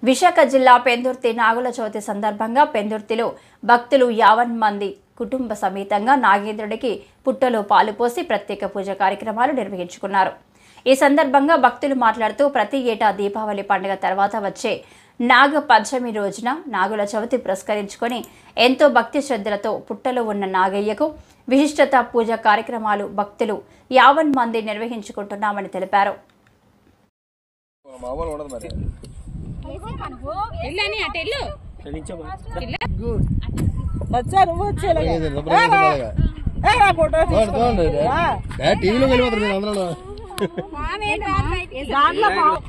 విశాఖ జిల్లా పెందుర్తి నాగుల చవితి సందర్భంగా పెందుర్తిలో భక్తులు యావన్ మంది కుటుంబ సమేతంగా నాగేంద్రుడికి పుట్టలో పాలు పోసి ప్రత్యేక పూజ కార్యక్రమాలు నిర్వహించుకున్నారు ఈ సందర్భంగా భక్తులు మాట్లాడుతూ ప్రతి ఏటా దీపావళి పండుగ తర్వాత వచ్చే నాగ పంచమి రోజున నాగుల చవితి పురస్కరించుకొని ఎంతో భక్తి శ్రద్ధలతో పుట్టలో ఉన్న నాగయ్యకు విశిష్టత పూజ కార్యక్రమాలు భక్తులు యావన్ మంది నిర్వహించుకుంటున్నామని తెలిపారు మామూలు ఉండదు మరి వెళ్ళని అటు వెళ్ళు వచ్చా నువ్వు వచ్చేలాగా ఏ రా ఫోటో టీవీలో వెళ్ళిపోతారు మీరు అందరూ దాంట్లో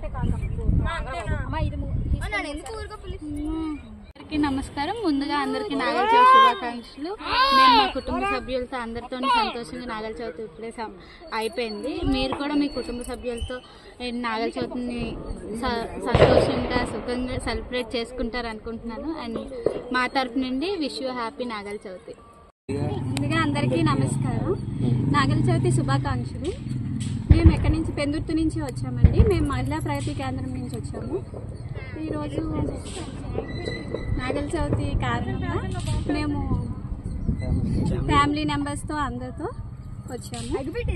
అందరికీ నమస్కారం ముందుగా అందరికీ నాగల చవితి శుభాకాంక్షలు మేము మా కుటుంబ సభ్యులతో అందరితో సంతోషంగా నాగల చవితి ఇప్పుడే సం- అయిపోయింది మీరు కూడా మీ కుటుంబ సభ్యులతో ఈ నాగల చవితిని స- సంతోషంగా సుఖంగా సెలబ్రేట్ చేసుకుంటారు అనుకుంటున్నాను అండ్ మా తరపు నుండి wish you happy Nagula Chavithi ముందుగా అందరికీ నమస్కారం నాగల చవితి శుభాకాంక్షలు మేము ఎక్కడి నుంచి పెందుర్తి నుంచి వచ్చామండి మేము మహిళా ప్రగతి కేంద్రం నుంచి వచ్చాము ఈరోజు నాగల చవితి కారణంగా మేము ఫ్యామిలీ మెంబర్స్తో అందరితో వచ్చాము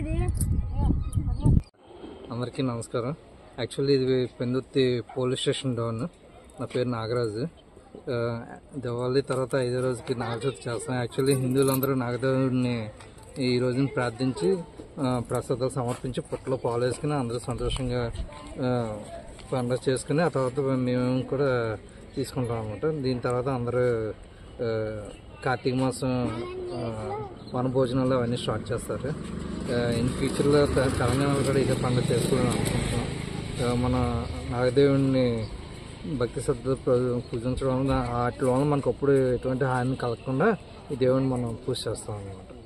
అందరికీ నమస్కారం యాక్చువల్లీ ఇది పెందుర్తి పోలీస్ స్టేషన్ డౌన్ నా పేరు నాగరాజు ఆ, దివాళీ తర్వాత ఐదో రోజుకి నాగచవితి చేస్తాం యాక్చువల్లీ హిందువులందరూ నాగదేవుడిని ఈ రోజున ప్రార్థించి ఆ, ప్రసాదాలు సమర్పించి పుట్టలో పాలు వేసుకుని అందరూ సంతోషంగా ఆ, పండుగ చేసుకుని ఆ తర్వాత మేము కూడా తీసుకుంటాం అనమాట దీని తర్వాత అందరూ ఆ, కార్తీక మాసం ఆ, వన భోజనాలు అవన్నీ స్టార్ట్ చేస్తారు ఇన్ ఫ్యూచర్లో తె- తెలంగాణలో కూడా ఇదే పండుగ చేసుకోవాలని అనుకుంటున్నాం ఆ, మన నాగదేవుడిని భక్తి శ్రద్ధ పూజించడం వల్ల వాటి వల్ల మనకు అప్పుడు ఎటువంటి హాని కలగకుండా ఈ దేవుడిని మనం పూజ చేస్తాం అనమాట